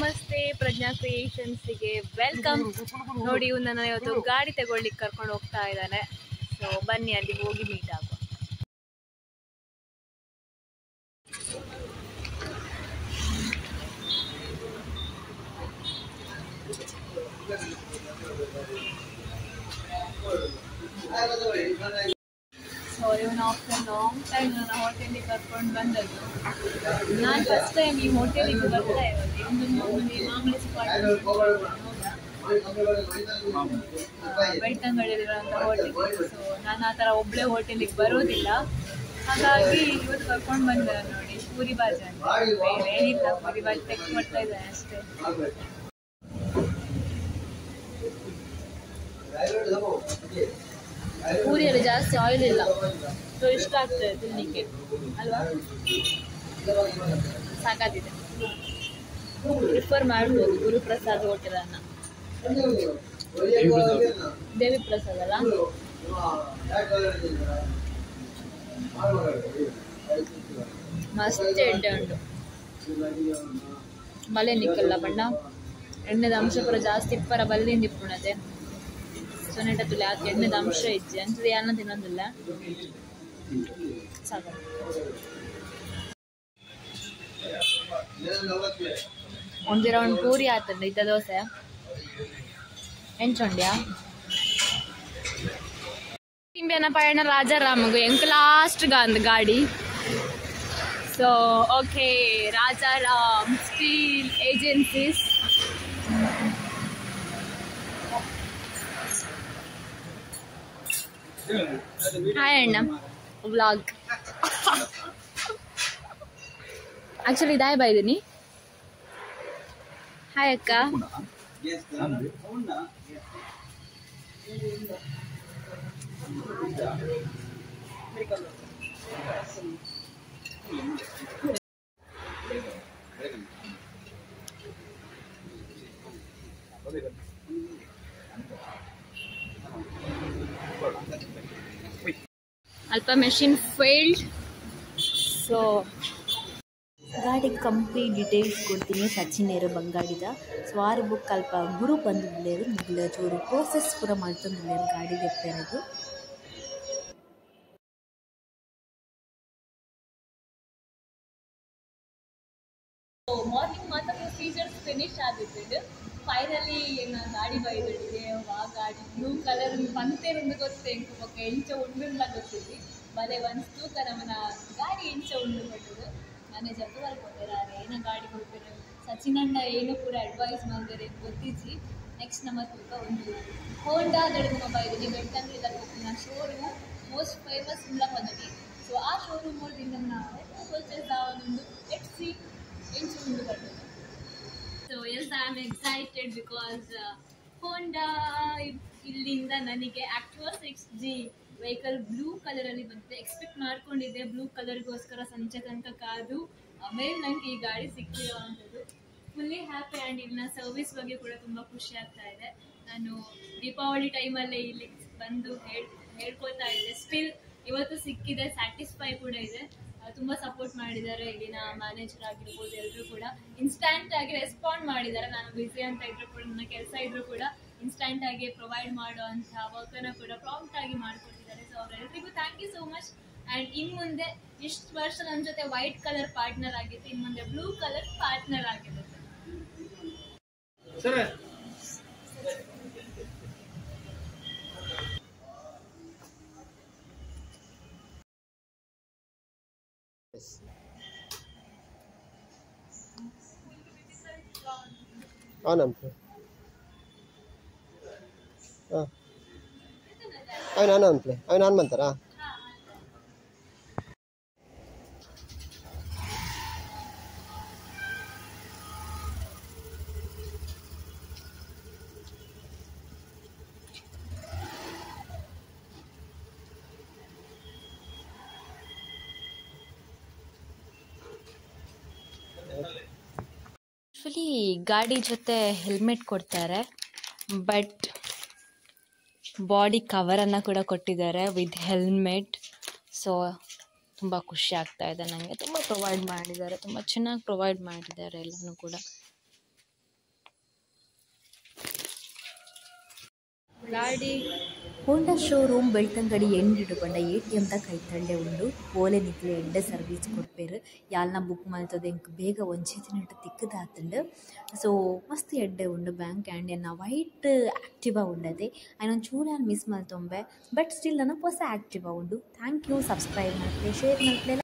ನಮಸ್ತೆ ಪ್ರಜ್ಞಾ ಕ್ರಿಯೇಷನ್ಸ್ಗೆ ವೆಲ್ಕಮ್ ನೋಡಿ ಇವ್ನು ನನ್ನ ಇವತ್ತು ಗಾಡಿ ತಗೊಳ್ಳಿಕ್ಕೆ ಕರ್ಕೊಂಡು ಹೋಗ್ತಾ ಇದ್ದಾನೆ ಸೊ ಬನ್ನಿ ಅಲ್ಲಿ ಹೋಗಿ ಮೀಟ್ ಆಗುವ ಸೊ ಇವನು ಆಫ್ಟರ್ ಲಾಂಗ್ ಟೈಮ್ ನನ್ನ ಹೋಟೆಲಿಗೆ ಕರ್ಕೊಂಡು ಬಂದದ್ದು ನಾನು ಫಸ್ಟ್ ಟೈಮ್ ಈ ಹೋಟೆಲಿಗೆ ಬರ್ತಾ ಇರೋದು ಇಂದು ಮಾಮೂಲಿ ಮಾಮೂಲಿ ಬೆಳ್ತಂಗಡಿರುವಂಥ ಹೋಟೆಲ್ ಸೊ ನಾನು ಆ ಥರ ಒಬ್ಬಳೇ ಹೋಟೆಲಿಗೆ ಬರೋದಿಲ್ಲ ಹಾಗಾಗಿ ಇವತ್ತು ಕರ್ಕೊಂಡು ಬಂದ ನೋಡಿ ಪೂರಿ ಬಾಜಿ ಅಂತ ಬೇರೆ ಏನಿಲ್ಲ ಪೂರಿ ಬಾಜಿ ತೆಗೆದು ಕೊಡ್ತಾ ಇದ್ದಾನೆ ಅಷ್ಟೇ ಪೂರಿಯಲ್ಲಿ ಜಾಸ್ತಿ ಆಯಿಲ್ ಇಲ್ಲ ಸೊ ಇಷ್ಟ ಆಗ್ತದೆ ತಿನ್ನಲಿಕ್ಕೆ ಅಲ್ವಾ ಸಾಕಾಗಿದೆ ಪ್ರಿಫರ್ ಮಾಡ್ಬೋದು ಗುರುಪ್ರಸಾದ್ ಹೋಟೆಲನ್ನು ದೇವಿ ಪ್ರಸಾದ್ ಅಲ್ಲ ಮಸ್ತ್ ಎಣ್ಣೆ ಉಂಟು ಮಳೆ ನಿಕ್ಕಲ್ಲ ಬಣ್ಣ ಎಣ್ಣೆದ ಅಂಶ ಪೂರ ಜಾಸ್ತಿ ಇಪ್ಪರ ಬಲ್ಲಿಂದ ಇಪ್ಪುಣದೆ ಸೊನೆಟ ತುಲೆ ಆಕೆ ಎಣ್ಣೆದ ಅಂಶ ಇಜ್ಜೆ ಅಂತದ್ದು ಯಾನ ತಿನ್ನೋದಿಲ್ಲ ಸಾಕು ಒಂದು ರೌಂಡ್ ಪೂರಿ ಆತಂಡ ಇದ್ದ ದೋಸೆ ಎಂಚೊಂಡ್ಯಾ ಇಂಬಿಯನ ಪಯಣ ರಾಜಾರಾಮಗು ಎಂಕ್ ಲಾಸ್ಟ್ ಗಾಂದ್ ಗಾಡಿ so okay Rajaram steel agencies hi ಅಣ್ಣ ವ್ಲಾಗ್ ಆಕ್ಚುಲಿ ಇದಾಯ ಬಾಯಿದ್ದೀನಿ ಹಾಯ್ ಅಕ್ಕ ಅಲ್ಪ ಮೆಷಿನ್ ಫೇಲ್ಡ್ ಸೊ ಗಾಡಿ ಕಂಪ್ಲೀಟ್ ಡೀಟೇಲ್ಸ್ ಕೊಡ್ತೀನಿ ಸಚಿನ್ ಏರು ಬಂಗಾಡಿದ ಸೊ ಆರು ಬುಕ್ ಅಲ್ಪ ಗುರು ಬಂದಿದ್ದೇರು ಮುಗಿಲ ಚೂರು ಪ್ರೋಸೆಸ್ ಪೂರ ಮಾಡ್ತಂದಿಲ್ಲೇರು ಗಾಡಿ ತೆಪ್ಪೇನದು ಮಾರ್ನಿಂಗ್ ಮಾತ್ರ ಪ್ರೊಸೀಜರ್ಸ್ ಫಿನಿಶ್ ಆಗಿದ್ದು ಫೈನಲಿ ಏನು ಗಾಡಿ ಬೈದಿದೆ ಆ ಗಾಡಿ ಬ್ಲೂ ಕಲರ್ ಪಂತೇನೊಂದು ಗೊತ್ತೇ ಬೊಕ್ಕ ಎಂಚ ಉಂಡುಲ್ಲ ಗೊತ್ತಿದ್ವಿ ಬಲೆ ಒಂದು ತೂಕ ನಮ್ಮನ ಗಾಡಿ ಎಂಚ ಉಂಡು ಕೊಟ್ಟದು ಮನೆ ಜಪ್ಪು ಬರ್ಕೊಟ್ಟಿದ್ದಾರೆ ಏನೋ ಗಾಡಿ ಕೊಡ್ತಾರೆ ಸಚಿನ್ ಅಣ್ಣ ಏನು ಪೂರ ಅಡ್ವೈಸ್ ಮಾಡಿದರೆ ಗೊತ್ತಿಸಿ ನೆಕ್ಸ್ಟ್ ನಮ್ಮ ತೂಕ ಒಂದು ಹೋಂಡಾ ದಡದ ಮೊಬೈಲ್ ಬೆಳ್ತಂಗ್ರಿ ತರಬೇಕಿನ ಶೋರೂಮ್ ಮೋಸ್ಟ್ ಫೇಮಸ್ ಇಲ್ಲ ಬಂದದಿ ಸೊ ಆ ಶೋರೂಮ್ ಹೋದಿಂದ ನಾವು ಪರ್ಚೇಸ್ ಒಂದು ಎಟ್ಸಿ ಇಂಚು ಮುಂದೆ ಬರ್ತದೆ so yes I am excited because Honda ಇಲ್ಲಿಂದ ನನಗೆ Activa six G vehicle blue ಕಲರಲ್ಲಿ ಬಂದಿದೆ ಎಕ್ಸ್ಪೆಕ್ಟ್ ಮಾಡ್ಕೊಂಡಿದ್ದೆ ಬ್ಲೂ ಕಲರ್ಗೋಸ್ಕರ ಸಂಜೆ ತನಕ ಕಾದು ಆಮೇಲೆ ನನಗೆ ಈ ಗಾಡಿ ಸಿಕ್ಕಿರುವಂಥದ್ದು ಫುಲ್ಲಿ ಹ್ಯಾಪಿ ಆ್ಯಂಡ್ ಇಲ್ಲಿನ ಸರ್ವಿಸ್ ಬಗ್ಗೆ ಕೂಡ ತುಂಬ ಖುಷಿ ಆಗ್ತಾ ಇದೆ ನಾನು ದೀಪಾವಳಿ ಟೈಮಲ್ಲೇ ಇಲ್ಲಿ ಬಂದು ಹೇಳ್ ಹೇಳ್ಕೊತಾ ಇದ್ದೆ ಸ್ಟಿಲ್ ಇವತ್ತು ಸಿಕ್ಕಿದೆ ಸ್ಯಾಟಿಸ್ಫೈ ಕೂಡ ಇದೆ ಆ, ತುಂಬಾ ಸಪೋರ್ಟ್ ಮಾಡಿದ್ದಾರೆ ಇಲ್ಲಿನ ಮ್ಯಾನೇಜರ್ ಆಗಿರ್ಬೋದು ಎಲ್ಲರೂ ಕೂಡ ಇನ್ಸ್ಟ್ಯಾಂಟ್ ಆಗಿ ರೆಸ್ಪಾಂಡ್ ಮಾಡಿದ್ದಾರೆ ನಾನು ಬಿಸಿ ಅಂತ ಇದ್ರು ಕೂಡ ನನ್ನ ಕೆಲಸ ಇದ್ರು ಕೂಡ ಇನ್ಸ್ಟ್ಯಾಂಟ್ ಆಗಿ ಪ್ರೊವೈಡ್ ಮಾಡುವಂಥ ವರ್ಕನ್ನು ಕೂಡ ಪ್ರಾಂಪ್ಟ್ ಆಗಿ ಮಾಡ್ಕೊಟ್ಟಿದ್ದಾರೆ ಸೊ ಅವರೆಲ್ಲರಿಗೂ thank you so much and ಇನ್ನು ಮುಂದೆ ಇಷ್ಟು ವರ್ಷ ನನ್ನ ಜೊತೆ ವೈಟ್ ಕಲರ್ ಪಾರ್ಟ್ನರ್ ಆಗಿತ್ತು ಇನ್ನು ಮುಂದೆ ಬ್ಲೂ ಕಲರ್ ಪಾರ್ಟ್ನರ್ ಆಗಿರುತ್ತೆ అవునంతే ఆయన అన్న అంతలే ఆయన అన్మంತಾರಾ ಆ್ಯಕ್ಚುಲಿ ಗಾಡಿ ಜೊತೆ ಹೆಲ್ಮೆಟ್ ಕೊಡ್ತಾರೆ ಬಟ್ ಬಾಡಿ ಕವರನ್ನು ಕೂಡ ಕೊಟ್ಟಿದ್ದಾರೆ ವಿತ್ ಹೆಲ್ಮೆಟ್ ಸೊ ತುಂಬ ಖುಷಿ ಆಗ್ತಾ ಇದೆ ನನಗೆ ತುಂಬ ಪ್ರೊವೈಡ್ ಮಾಡಿದ್ದಾರೆ ತುಂಬ ಚೆನ್ನಾಗಿ ಪ್ರೊವೈಡ್ ಮಾಡಿದ್ದಾರೆ ಎಲ್ಲನೂ ಕೂಡ ಗಾಡಿ ಹೋಂಡಾ ಶೋರೂಮ್ ಬೆಳ್ತಂಗಡಿ ಎಂಡಿಡು ಪಂಡ ಎ ಟಿ ಎಮ್ದ ಕೈತಳ್ಳೆ ಉಂಡು ಓಲೆ ನಿಕ್ಲೆ ಎಡ್ಡೆ ಸರ್ವೀಸ್ ಕೊಡ್ಪೇರು ಯಾಲ್ನ ಬುಕ್ ಮಲ್ತದ ಎಂಕ್ ಬೇಗ ಒಂಜೇ ದಿನಟ್ ತಿಕ್ಕದಾತುಂಡು ಸೊ ಮಸ್ತ್ ಎಡ್ಡೆ ಉಂಡು ಬ್ಯಾಂಕ್ ಆ್ಯಂಡ್ ಎನ್ನ ವೈಟ್ ಆ್ಯಕ್ಟಿವಾ ಉಂಡದೆ ಐನೊಂದು ಚೂರು ಮಿಸ್ ಮಲ್ತೊಂಬೆ ಬಟ್ ಸ್ಟಿಲ್ ನನ್ನ ಹೊಸ ಆ್ಯಕ್ಟಿವಾ ಉಂಡು ಥ್ಯಾಂಕ್ ಯು ಸಬ್ಸ್ಕ್ರೈಬ್ ಮಾಡ್ತೆ ಶೇರ್ ಮಾಡ್ತೆ